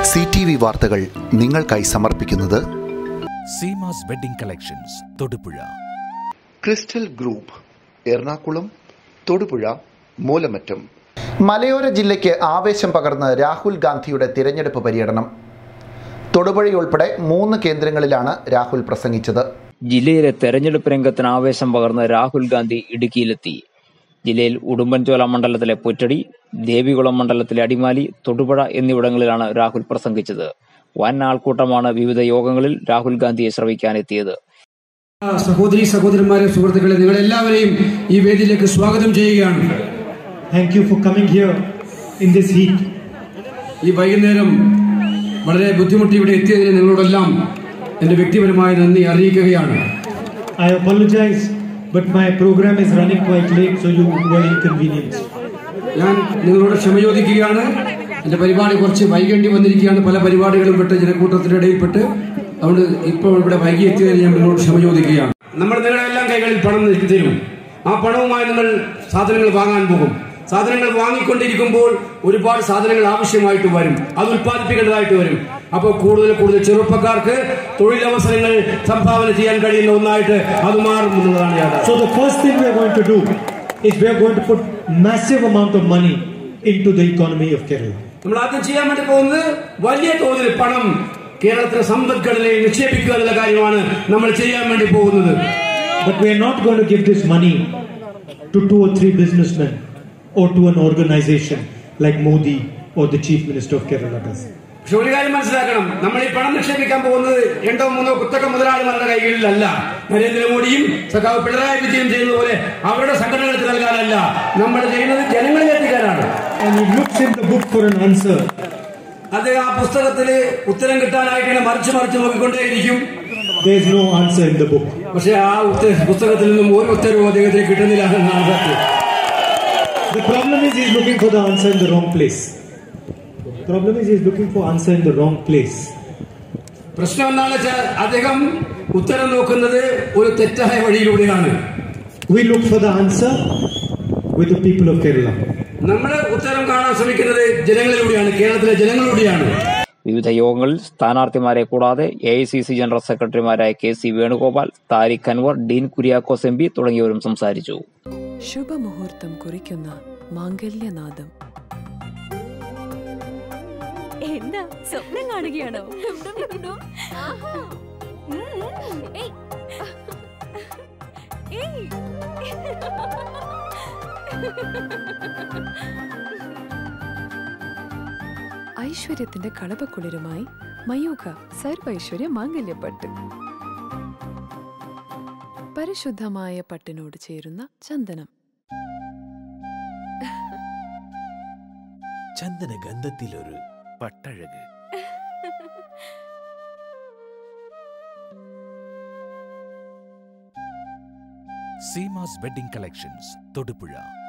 C T V വാർത്തകൾ നിങ്ങൾക്കായി സമർപ്പിക്കുന്നത് Seemas wedding collections Thodupuzha crystal group Ernakulam Thodupuzha Moolamattam മലയോര ജില്ലയ്ക്ക് ആവേശം പകർന്ന് രാഹുൽ ഗാന്ധിയുടെ തിരഞ്ഞെടുപ്പ് പര്യടനം തൊടുപുഴയുൾപ്പെടെ മൂന്ന് കേന്ദ്രങ്ങളിലാണ് രാഹുൽ പ്രസംഗിച്ചത് ജില്ലയിലെ തെരഞ്ഞെടുപ്പ് രംഗത്തിന് ആവേശം പകർന്ന് രാഹുൽ ഗാന്ധി ഇടുക്കിയിലെത്തി ജില്ലയിൽ ഉടുമ്പൻചോല മണ്ഡലത്തിലെ പുറ്റടി ദേവികുളം മണ്ഡലത്തിലെ അടിമാലി തൊടുപുഴ എന്നിവിടങ്ങളിലാണ് രാഹുൽ പ്രസംഗിച്ചത് വൻ ആൾക്കൂട്ടമാണ് വിവിധ യോഗങ്ങളിൽ രാഹുൽ ഗാന്ധിയെ ശ്രവിക്കാനെത്തിയത് സഹോദരി സഹോദരന്മാരെ സുഹൃത്തുക്കളെ നിങ്ങളെല്ലാവരെയും ഈ വേദിയിലേക്ക് സ്വാഗതം ചെയ്യുകയാണ് Thank you for coming here in this heat. ഈ വൈകുന്നേരം വളരെ ബുദ്ധിമുട്ടി ഇവിടെ എത്തിയതിന് നിങ്ങളോടെല്ലാം എൻ്റെ വ്യക്തിപരമായ നന്ദി അറിയിക്കുകയാണ് I apologize, but my program is running quite late, so you were inconvenienced. ഞാൻ നിങ്ങളോട് ക്ഷമ ചോദിക്കുകയാണ് എൻ്റെ പരിപാടി കുറച്ച് വൈകേണ്ടി വന്നിരിക്കുകയാണ് പല പരിപാടികളും പെട്ട് ജനക്കൂട്ടത്തിന്റെ ഇടയിൽപ്പെട്ട് അതുകൊണ്ട് ഇപ്പോൾ ഇവിടെ വൈകി എത്തിയതിന് ഞാൻ നിങ്ങളോട് ക്ഷമ ചോദിക്കുകയാണ് നമ്മൾ നിങ്ങളുടെ എല്ലാം കൈകളിൽ പണം തരും ആ പണവുമായി നിങ്ങൾ സാധനങ്ങൾ വാങ്ങാൻ പോകും സാധനങ്ങൾ വാങ്ങിക്കൊണ്ടിരിക്കുമ്പോൾ ഒരുപാട് സാധനങ്ങൾ ആവശ്യമായിട്ട് വരും അത് ഉത്പാദിപ്പിക്കേണ്ടതായിട്ട് വരും അപ്പോൾ കൂടുതൽ കൂടുതൽ ചെറുപ്പക്കാർക്ക് തൊഴിലവസരങ്ങൾ സംഭാവന ചെയ്യാൻ കഴിയുന്ന ഒന്നായിട്ട് അത് മാറുമെന്നുള്ളതാണ് യാഥാർത്ഥ്യം So the first thing we are going to do is we are going to put massive amount of money into the economy of Kerala. നമ്മൾ ആദ്യം ചെയ്യാൻ വേണ്ടി പോകുന്നത് വലിയ തോതിൽ പണം കേരളത്തിലെ സമ്പദ്ഘടനയിൽ നിക്ഷേപിക്കുക എന്നുള്ള കാര്യമാണ് നമ്മൾ ചെയ്യാൻ വേണ്ടി പോകുന്നത് But we are not going to give this money to two or three businessmen or to an organization like Modi or the Chief Minister of Kerala does. പക്ഷെ ഒരു കാര്യം മനസ്സിലാക്കണം നമ്മൾ ഈ പണം നിക്ഷേപിക്കാൻ പോകുന്നത് രണ്ടോ മൂന്നോ കുത്തക മുതലാളിമാരുടെ കൈകളിലല്ല നരേന്ദ്രമോദിയും സഖാവ് പിണറായി വിജയൻ ചെയ്യുന്ന പോലെ അവരുടെ സംഘടനകൾക്ക് നൽകാനല്ല നമ്മൾ ചെയ്യുന്നത് ജനങ്ങളിൽ എത്തിക്കാനാണ് And he looks in the book for an answer. അദ്ദേഹം ആ പുസ്തകത്തില് ഉത്തരം കിട്ടാനായിട്ട് ഇങ്ങനെ മറിച്ച് മറിച്ച് നോക്കിക്കൊണ്ടേയിരിക്കും There is no answer in the book. പക്ഷെ ആ ഉത്ത- പുസ്തകത്തിൽ നിന്നും ഒരു ഉത്തരവും അദ്ദേഹത്തിന് കിട്ടുന്നില്ല എന്നാണ് സത്യം The problem is he's looking for the answer in the wrong place. The problem is he's looking for answer in the wrong place. പ്രശ്നം എന്താണെന്ന് വെച്ചാൽ അദ്ദേഹം ഉത്തരം നോക്കുന്നത് ഒരു തെറ്റായ വഴിയിലൂടെയാണ് We look for the answer with the people of Kerala. നമ്മൾ ഉത്തരം കാണാൻ ശ്രമിക്കുന്നത് ജനങ്ങളിലൂടെയാണ് കേരളത്തിലെ ജനങ്ങളിലൂടെയാണ് വിവിധ യോഗങ്ങളിൽ സ്ഥാനാർത്ഥിമാരെ കൂടാതെ A I C C general സെക്രട്ടറിമാരായ K C Venugopal Tariq Anwar Dean Kuriakose M P തുടങ്ങിയവരും സംസാരിച്ചു ശുഭമുഹൂർത്തം കുറിക്കുന്ന മാംഗല്യനാദം എന്താ സ്വപ്നം കാണുകയാണോ ഏയ്. ഏയ്. ഐശ്വര്യത്തിന്റെ കളപക്കുളിരുമായി മയൂഖ സർവൈശ്വര്യ മാംഗല്യപ്പട്ട് പരിശുദ്ധമായ പട്ടിനോട് ചേരുന്ന ചന്ദനം ചന്ദന ഗന്ധത്തിലൊരു പട്ടഴക് സീമാസ് വെഡിംഗ് കളക്ഷൻസ് തൊടുപുഴ